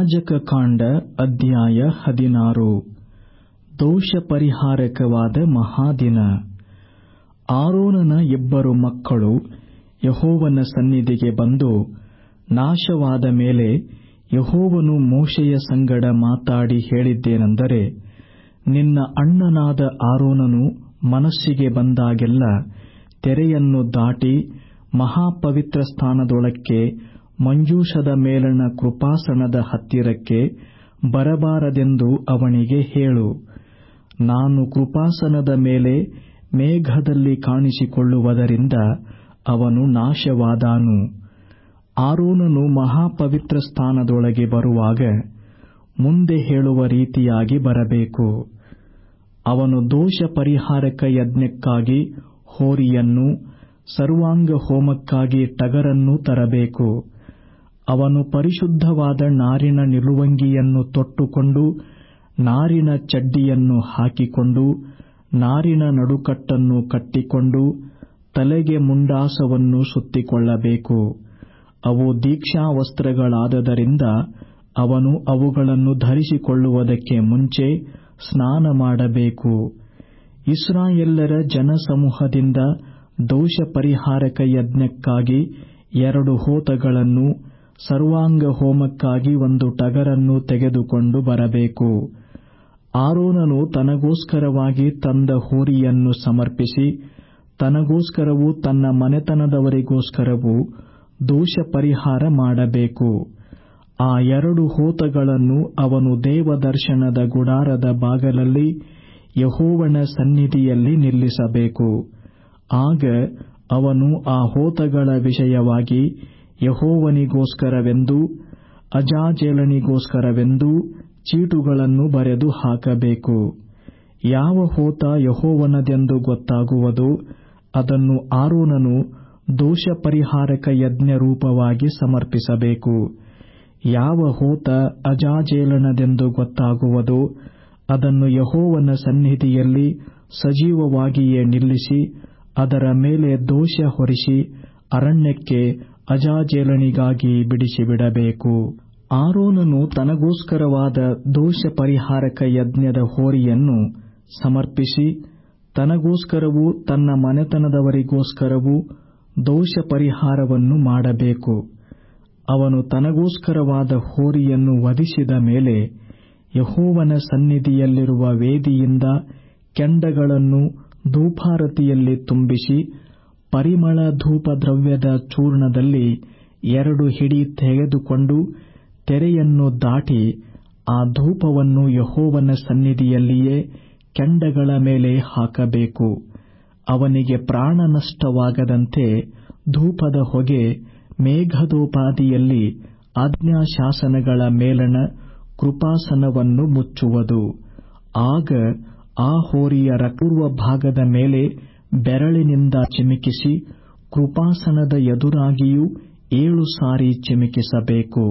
ಯಾಜಕಕಾಂಡ ಅಧ್ಯಾಯ ಹದಿನಾರು ದೋಷ ಪರಿಹಾರಕವಾದ ಮಹಾದಿನ ಆರೋನನ ಇಬ್ಬರು ಮಕ್ಕಳು ಯೆಹೋವನ ಸನ್ನಿಧಿಗೆ ಬಂದು ನಾಶವಾದ ಮೇಲೆ ಯೆಹೋವನು ಮೋಶೆಯ ಸಂಗಡ ಮಾತಾಡಿ ಹೇಳಿದ್ದೇನೆಂದರೆ ನಿನ್ನ ಅಣ್ಣನಾದ ಆರೋನನು ಮನಸ್ಸಿಗೆ ಬಂದಾಗೆಲ್ಲ ತೆರೆಯನ್ನು ದಾಟಿ ಮಹಾಪವಿತ್ರ ಸ್ಥಾನದೊಳಕ್ಕೆ ಮಂಜೂಷದ ಮೇಲಣ ಕೃಪಾಸನದ ಹತ್ತಿರಕ್ಕೆ ಬರಬಾರದೆಂದು ಅವನಿಗೆ ಹೇಳು ನಾನು ಕೃಪಾಸನದ ಮೇಲೆ ಮೇಘದಲ್ಲಿ ಕಾಣಿಸಿಕೊಳ್ಳುವುದರಿಂದ ಅವನು ನಾಶವಾದಾನು ಆರೋನನು ಮಹಾಪವಿತ್ರ ಸ್ಥಾನದೊಳಗೆ ಬರುವಾಗ ಮುಂದೆ ಹೇಳುವ ರೀತಿಯಾಗಿ ಬರಬೇಕು ಅವನು ದೋಷ ಪರಿಹಾರಕ ಯಜ್ಞಕ್ಕಾಗಿ ಹೋರಿಯನ್ನೂ ಸರ್ವಾಂಗ ಹೋಮಕ್ಕಾಗಿ ಟಗರನ್ನೂ ತರಬೇಕು ಅವನು ಪರಿಶುದ್ಧವಾದ ನಾರಿನ ನಿಲುವಂಗಿಯನ್ನು ತೊಟ್ಟುಕೊಂಡು ನಾರಿನ ಚಡ್ಡಿಯನ್ನು ಹಾಕಿಕೊಂಡು ನಾರಿನ ನಡುಕಟ್ಟನ್ನು ಕಟ್ಟಿಕೊಂಡು ತಲೆಗೆ ಮುಂಡಾಸವನ್ನು ಸುತ್ತಿಕೊಳ್ಳಬೇಕು ಅವು ದೀಕ್ಷಾವಸ್ತ್ರಗಳಾದದರಿಂದ ಅವನು ಅವುಗಳನ್ನು ಧರಿಸಿಕೊಳ್ಳುವುದಕ್ಕೆ ಮುಂಚೆ ಸ್ನಾನ ಮಾಡಬೇಕು ಇಸ್ರಾಯೇಲ್ಯರ ಜನಸಮೂಹದಿಂದ ದೋಷ ಪರಿಹಾರಕ ಯಜ್ಞಕ್ಕಾಗಿ ಎರಡು ಹೋತಗಳನ್ನೂ ಸರ್ವಾಂಗ ಹೋಮಕ್ಕಾಗಿ ಒಂದು ಟಗರನ್ನೂ ತೆಗೆದುಕೊಂಡು ಬರಬೇಕು ಆರೋನನು ತನಗೋಸ್ಕರವಾಗಿ ತಂದ ಹೋರಿಯನ್ನು ಸಮರ್ಪಿಸಿ ತನಗೋಸ್ಕರವೂ ತನ್ನ ಮನೆತನದವರಿಗೋಸ್ಕರವೂ ದೋಷ ಪರಿಹಾರ ಮಾಡಬೇಕು ಆ ಎರಡು ಹೋತಗಳನ್ನು ಅವನು ದೇವದರ್ಶನದ ಗುಡಾರದ ಬಾಗಲಲ್ಲಿ ಯೆಹೋವನ ಸನ್ನಿಧಿಯಲ್ಲಿ ನಿಲ್ಲಿಸಬೇಕು ಆಗ ಅವನು ಆ ಹೋತಗಳ ವಿಷಯವಾಗಿ ಯೆಹೋವನಿಗೋಸ್ಕರವೆಂದೂ ಅಜಾಜೇಲನಿಗೋಸ್ಕರವೆಂದೂ ಚೀಟುಗಳನ್ನು ಬರೆದು ಹಾಕಬೇಕು ಯಾವ ಹೋತ ಯೆಹೋವನದೆಂದು ಗೊತ್ತಾಗುವುದೋ ಅದನ್ನು ಆರೋನನು ದೋಷ ಪರಿಹಾರಕ ಯಜ್ಞ ರೂಪವಾಗಿ ಸಮರ್ಪಿಸಬೇಕು ಯಾವ ಹೋತ ಅಜಾಜೇಲನದೆಂದು ಗೊತ್ತಾಗುವುದೋ ಅದನ್ನು ಯೆಹೋವನ ಸನ್ನಿಧಿಯಲ್ಲಿ ಸಜೀವವಾಗಿಯೇ ನಿಲ್ಲಿಸಿ ಅದರ ಮೇಲೆ ದೋಷ ಹೊರಿಸಿ ಅರಣ್ಯಕ್ಕೆ ಅಜಾಜೇಲನಿಗಾಗಿ ಬಿಡಿಸಿಬಿಡಬೇಕು ಆರೋನನು ತನಗೋಸ್ಕರವಾದ ದೋಷ ಪರಿಹಾರಕ ಯಜ್ಞದ ಹೋರಿಯನ್ನು ಸಮರ್ಪಿಸಿ ತನಗೋಸ್ಕರವೂ ತನ್ನ ಮನೆತನದವರಿಗೋಸ್ಕರವೂ ದೋಷ ಪರಿಹಾರವನ್ನು ಮಾಡಬೇಕು ಅವನು ತನಗೋಸ್ಕರವಾದ ಹೋರಿಯನ್ನು ವಧಿಸಿದ ಮೇಲೆ ಯೆಹೋವನ ಸನ್ನಿಧಿಯಲ್ಲಿರುವ ವೇದಿಯಿಂದ ಕೆಂಡಗಳನ್ನು ಧೂಪಾರತಿಯಲ್ಲಿ ತುಂಬಿಸಿ ಪರಿಮಳ ಧೂಪದ್ರವ್ಯದ ಚೂರ್ಣದಲ್ಲಿ ಎರಡು ಹಿಡಿ ತೆಗೆದುಕೊಂಡು ತೆರೆಯನ್ನು ದಾಟಿ ಆ ಧೂಪವನ್ನು ಯೆಹೋವನ ಸನ್ನಿಧಿಯಲ್ಲಿಯೇ ಕೆಂಡಗಳ ಮೇಲೆ ಹಾಕಬೇಕು ಅವನಿಗೆ ಪ್ರಾಣ ನಷ್ಟವಾಗದಂತೆ ಧೂಪದ ಹೊಗೆ ಮೇಘದೋಪಾದಿಯಲ್ಲಿ ಆಜ್ಞಾಶಾಸನಗಳ ಮೇಲಣ ಕೃಪಾಸನವನ್ನು ಮುಚ್ಚುವುದು ಆಗ ಆ ಹೋರಿಯ ಪೂರ್ವ ಭಾಗದ ಮೇಲೆ ಬೆರಳಿನಿಂದ ಚಿಮಿಕಿಸಿ ಕೃಪಾಸನದ ಎದುರಾಗಿಯೂ ಏಳು ಸಾರಿ ಚಿಮಿಕಿಸಬೇಕು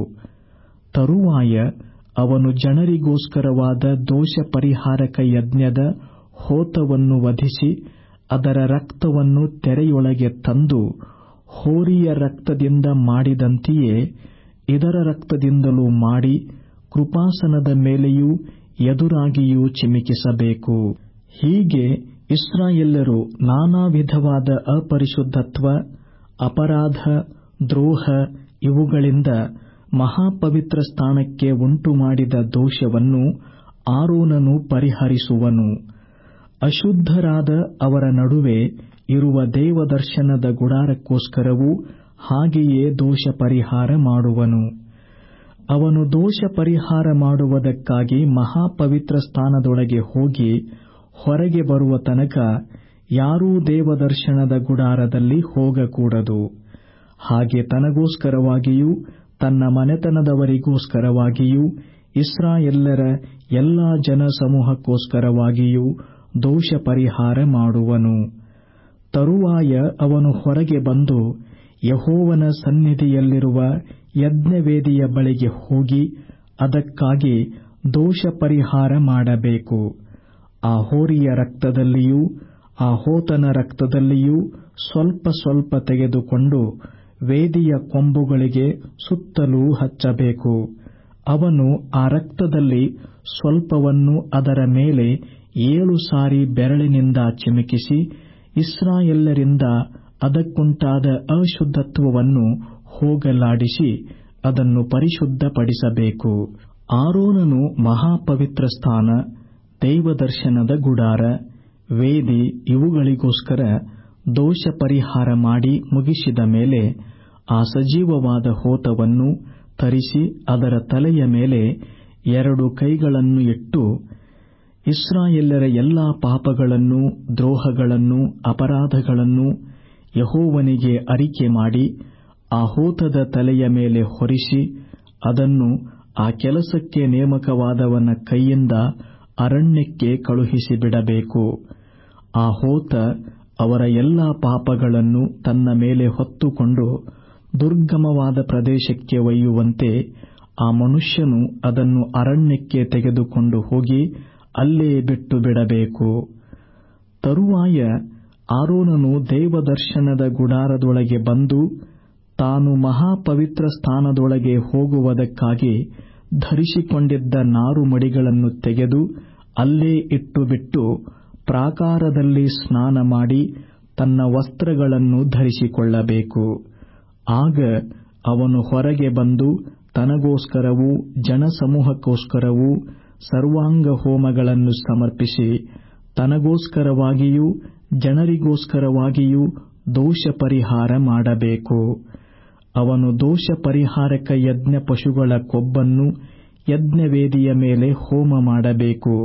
ತರುವಾಯ ಅವನು ಜನರಿಗೋಸ್ಕರವಾದ ದೋಷ ಪರಿಹಾರಕ ಯಜ್ಞದ ಹೋತವನ್ನು ವಧಿಸಿ ಅದರ ರಕ್ತವನ್ನು ತೆರೆಯೊಳಗೆ ತಂದು ಹೋರಿಯ ರಕ್ತದಿಂದ ಮಾಡಿದಂತೆಯೇ ಇದರ ರಕ್ತದಿಂದಲೂ ಮಾಡಿ ಕೃಪಾಸನದ ಮೇಲೆಯೂ ಎದುರಾಗಿಯೂ ಚಿಮಿಕಿಸಬೇಕು ಹೀಗೆ ಇಸ್ರಾಯೇಲ್ಯರು ನಾನಾ ವಿಧವಾದ ಅಪರಿಶುದ್ಧತ್ವ ಅಪರಾಧ ದ್ರೋಹ ಇವುಗಳಿಂದ ಮಹಾಪವಿತ್ರ ಸ್ಥಾನಕ್ಕೆ ಉಂಟುಮಾಡಿದ ದೋಷವನ್ನು ಆರೋನನು ಪರಿಹರಿಸುವನು ಅಶುದ್ಧರಾದ ಅವರ ನಡುವೆ ಇರುವ ದೇವದರ್ಶನದ ಗುಡಾರಕ್ಕೋಸ್ಕರವೂ ಹಾಗೆಯೇ ದೋಷ ಪರಿಹಾರ ಮಾಡುವನು ಅವನು ದೋಷ ಪರಿಹಾರ ಮಾಡುವುದಕ್ಕಾಗಿ ಮಹಾಪವಿತ್ರ ಸ್ಥಾನದೊಳಗೆ ಹೋಗಿ ಹೊರಗೆ ಬರುವ ತನಕ ಯಾರೂ ದೇವದರ್ಶನದ ಗುಡಾರದಲ್ಲಿ ಹೋಗಕೂಡದು ಹಾಗೆ ತನಗೋಸ್ಕರವಾಗಿಯೂ ತನ್ನ ಮನೆತನದವರಿಗೋಸ್ಕರವಾಗಿಯೂ ಇಸ್ರಾಯೇಲ್ಯರ ಎಲ್ಲಾ ಜನಸಮೂಹಕ್ಕೋಸ್ಕರವಾಗಿಯೂ ದೋಷ ಪರಿಹಾರ ಮಾಡುವನು ತರುವಾಯ ಅವನು ಹೊರಗೆ ಬಂದು ಯೆಹೋವನ ಸನ್ನಿಧಿಯಲ್ಲಿರುವ ಯಜ್ಞವೇದಿಯ ಬಳಿಗೆ ಹೋಗಿ ಅದಕ್ಕಾಗಿ ದೋಷ ಪರಿಹಾರ ಮಾಡಬೇಕು ಆ ಹೋರಿಯ ರಕ್ತದಲ್ಲಿಯೂ ಆ ಹೋತನ ರಕ್ತದಲ್ಲಿಯೂ ಸ್ವಲ್ಪ ಸ್ವಲ್ಪ ತೆಗೆದುಕೊಂಡು ವೇದಿಯ ಕೊಂಬುಗಳಿಗೆ ಸುತ್ತಲೂ ಹಚ್ಚಬೇಕು ಅವನು ಆ ರಕ್ತದಲ್ಲಿ ಸ್ವಲ್ಪವನ್ನು ಅದರ ಮೇಲೆ ಏಳು ಸಾರಿ ಬೆರಳಿನಿಂದ ಚಿಮುಕಿಸಿ ಇಸ್ರಾಯೇಲ್ಯರಿಂದ ಅದಕ್ಕುಂಟಾದ ಅಶುದ್ಧತ್ವವನ್ನು ಹೋಗಲಾಡಿಸಿ ಅದನ್ನು ಪರಿಶುದ್ಧಪಡಿಸಬೇಕು ಆರೋನನು ಮಹಾಪವಿತ್ರ ಸ್ಥಾನ ದೈವದರ್ಶನದ ಗುಡಾರ ವೇದಿ ಇವುಗಳಿಗೋಸ್ಕರ ದೋಷ ಪರಿಹಾರ ಮಾಡಿ ಮುಗಿಸಿದ ಮೇಲೆ ಆ ಸಜೀವವಾದ ಹೋತವನ್ನು ತರಿಸಿ ಅದರ ತಲೆಯ ಮೇಲೆ ಎರಡು ಕೈಗಳನ್ನು ಇಟ್ಟು ಇಸ್ರಾಯೇಲ್ಯರ ಎಲ್ಲಾ ಪಾಪಗಳನ್ನು ದ್ರೋಹಗಳನ್ನು ಅಪರಾಧಗಳನ್ನು ಯಹೋವನಿಗೆ ಅರಿಕೆ ಮಾಡಿ ಆ ಹೋತದ ತಲೆಯ ಮೇಲೆ ಹೊರಿಸಿ ಅದನ್ನು ಆ ಕೆಲಸಕ್ಕೆ ನೇಮಕವಾದವನ ಕೈಯಿಂದ ಅರಣ್ಯಕ್ಕೆ ಕಳುಹಿಸಿಬಿಡಬೇಕು ಆ ಹೋತ ಅವರ ಎಲ್ಲಾ ಪಾಪಗಳನ್ನು ತನ್ನ ಮೇಲೆ ಹೊತ್ತುಕೊಂಡು ದುರ್ಗಮವಾದ ಪ್ರದೇಶಕ್ಕೆ ಒಯ್ಯುವಂತೆ ಆ ಮನುಷ್ಯನು ಅದನ್ನು ಅರಣ್ಯಕ್ಕೆ ತೆಗೆದುಕೊಂಡು ಹೋಗಿ ಅಲ್ಲೇ ಬಿಟ್ಟು ಬಿಡಬೇಕು ತರುವಾಯ ಆರೋನನು ದೇವದರ್ಶನದ ಗುಡಾರದೊಳಗೆ ಬಂದು ತಾನು ಮಹಾಪವಿತ್ರ ಸ್ಥಾನದೊಳಗೆ ಹೋಗುವುದಕ್ಕಾಗಿ ಧರಿಸಿಕೊಂಡಿದ್ದ ನಾರುಮಡಿಗಳನ್ನು ತೆಗೆದು ಅಲ್ಲೇ ಇಟ್ಟುಬಿಟ್ಟು ಪ್ರಾಕಾರದಲ್ಲಿ ಸ್ನಾನ ಮಾಡಿ ತನ್ನ ವಸ್ತ್ರಗಳನ್ನು ಧರಿಸಿಕೊಳ್ಳಬೇಕು ಆಗ ಅವನು ಹೊರಗೆ ಬಂದು ತನಗೋಸ್ಕರವೂ ಜನಸಮೂಹಕ್ಕೋಸ್ಕರವೂ ಸರ್ವಾಂಗ ಹೋಮಗಳನ್ನು ಸಮರ್ಪಿಸಿ ತನಗೋಸ್ಕರವಾಗಿಯೂ ಜನರಿಗೋಸ್ಕರವಾಗಿಯೂ ದೋಷ ಪರಿಹಾರ ಮಾಡಬೇಕು ಅವನು ದೋಷ ಪರಿಹಾರಕ ಯಜ್ಞ ಪಶುಗಳ ಕೊಬ್ಬನ್ನು ಯಜ್ಞವೇದಿಯ ಮೇಲೆ ಹೋಮ ಮಾಡಬೇಕು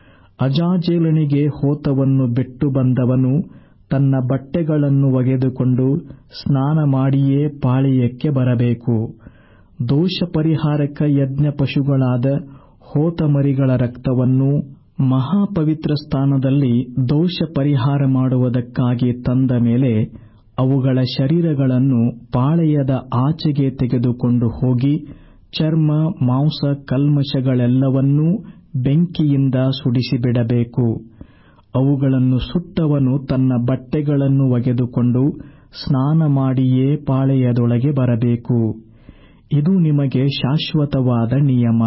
ಅಜಾಜೇಲನಿಗೆ ಹೋತವನ್ನು ಬಿಟ್ಟು ಬಂದವನು ತನ್ನ ಬಟ್ಟೆಗಳನ್ನು ಒಗೆದುಕೊಂಡು ಸ್ನಾನ ಮಾಡಿಯೇ ಪಾಳೆಯಕ್ಕೆ ಬರಬೇಕು ದೋಷ ಪರಿಹಾರಕ ಯಜ್ಞ ಪಶುಗಳಾದ ಹೋತಮರಿಗಳ ರಕ್ತವನ್ನು ಮಹಾಪವಿತ್ರ ಸ್ಥಾನದಲ್ಲಿ ದೋಷ ಪರಿಹಾರ ಮಾಡುವುದಕ್ಕಾಗಿ ತಂದ ಮೇಲೆ ಅವುಗಳ ಶರೀರಗಳನ್ನು ಪಾಳೆಯದ ಆಚೆಗೆ ತೆಗೆದುಕೊಂಡು ಹೋಗಿ ಚರ್ಮ ಮಾಂಸ ಕಲ್ಮಶಗಳೆಲ್ಲವನ್ನೂ ಬೆಂಕಿಯಿಂದ ಸುಡಿಸಿಬಿಡಬೇಕು ಅವುಗಳನ್ನು ಸುಟ್ಟವನು ತನ್ನ ಬಟ್ಟೆಗಳನ್ನು ಒಗೆದುಕೊಂಡು ಸ್ನಾನ ಮಾಡಿಯೇ ಪಾಳೆಯದೊಳಗೆ ಬರಬೇಕು ಇದು ನಿಮಗೆ ಶಾಶ್ವತವಾದ ನಿಯಮ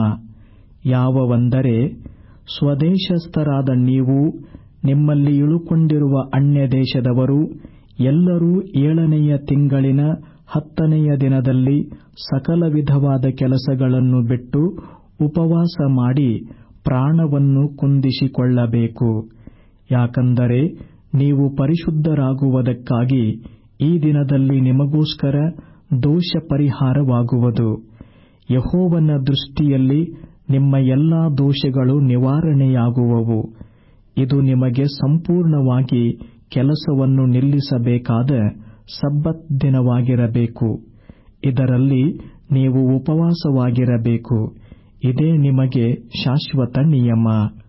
ಯಾವವಂದರೆ ಸ್ವದೇಶಸ್ಥರಾದ ನೀವು ನಿಮ್ಮಲ್ಲಿ ಇಳುಕೊಂಡಿರುವ ಅನ್ಯದೇಶದವರು ಎಲ್ಲರೂ ಏಳನೆಯ ತಿಂಗಳಿನ ಹತ್ತನೆಯ ದಿನದಲ್ಲಿ ಸಕಲ ವಿಧವಾದ ಕೆಲಸಗಳನ್ನು ಬಿಟ್ಟು ಉಪವಾಸ ಮಾಡಿ ಪ್ರಾಣವನ್ನು ಕುಂದಿಸಿಕೊಳ್ಳಬೇಕು ಯಾಕಂದರೆ ನೀವು ಪರಿಶುದ್ಧರಾಗುವುದಕ್ಕಾಗಿ ಈ ದಿನದಲ್ಲಿ ನಿಮಗೋಸ್ಕರ ದೋಷ ಪರಿಹಾರವಾಗುವುದು ಯಹೋವನ ದೃಷ್ಟಿಯಲ್ಲಿ ನಿಮ್ಮ ಎಲ್ಲಾ ದೋಷಗಳು ನಿವಾರಣೆಯಾಗುವವು ಇದು ನಿಮಗೆ ಸಂಪೂರ್ಣವಾಗಿ ಕೆಲಸವನ್ನು ನಿಲ್ಲಿಸಬೇಕಾದ ಸಬ್ಬತ್ ದಿನವಾಗಿರಬೇಕು ಇದರಲ್ಲಿ ನೀವು ಉಪವಾಸವಾಗಿರಬೇಕು ಇದೇ ನಿಮಗೆ ಶಾಶ್ವತ ನಿಯಮ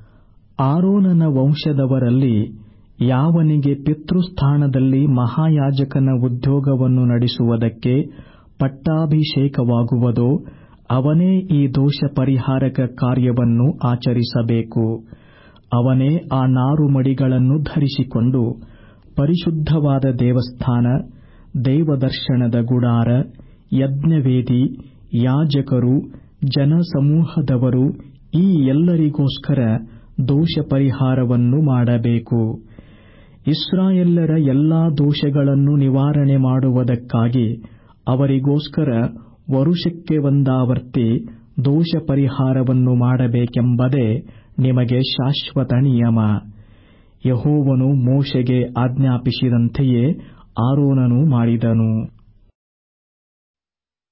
ಆರೋನನ ವಂಶದವರಲ್ಲಿ ಯಾವನಿಗೆ ಪಿತೃಸ್ಥಾನದಲ್ಲಿ ಮಹಾಯಾಜಕನ ಉದ್ಯೋಗವನ್ನು ನಡೆಸುವುದಕ್ಕೆ ಪಟ್ಟಾಭಿಷೇಕವಾಗುವುದೋ ಅವನೇ ಈ ದೋಷ ಪರಿಹಾರಕ ಕಾರ್ಯವನ್ನು ಆಚರಿಸಬೇಕು ಅವನೇ ಆ ನಾರುಮಡಿಗಳನ್ನು ಧರಿಸಿಕೊಂಡು ಪರಿಶುದ್ಧವಾದ ದೇವಸ್ಥಾನ ದೇವದರ್ಶನದ ಗುಡಾರ ಯಜ್ಞವೇದಿ ಯಾಜಕರು ಜನಸಮೂಹದವರು ಈ ಎಲ್ಲರಿಗೋಸ್ಕರ ದೋಷ ಪರಿಹಾರವನ್ನು ಮಾಡಬೇಕು ಇಸ್ರಾಯೇಲ್ಯರ ಎಲ್ಲಾ ದೋಷಗಳನ್ನು ನಿವಾರಣೆ ಮಾಡುವುದಕ್ಕಾಗಿ ಅವರಿಗೋಸ್ಕರ ವರುಷಕ್ಕೆ ಒಂದಾವರ್ತಿ ದೋಷ ಪರಿಹಾರವನ್ನು ಮಾಡಬೇಕೆಂಬುದೇ ನಿಮಗೆ ಶಾಶ್ವತ ನಿಯಮ ಯಹೋವನು ಮೋಶೆಗೆ ಆಜ್ಞಾಪಿಸಿದಂತೆಯೇ ಆರೋನನು ಮಾಡಿದನು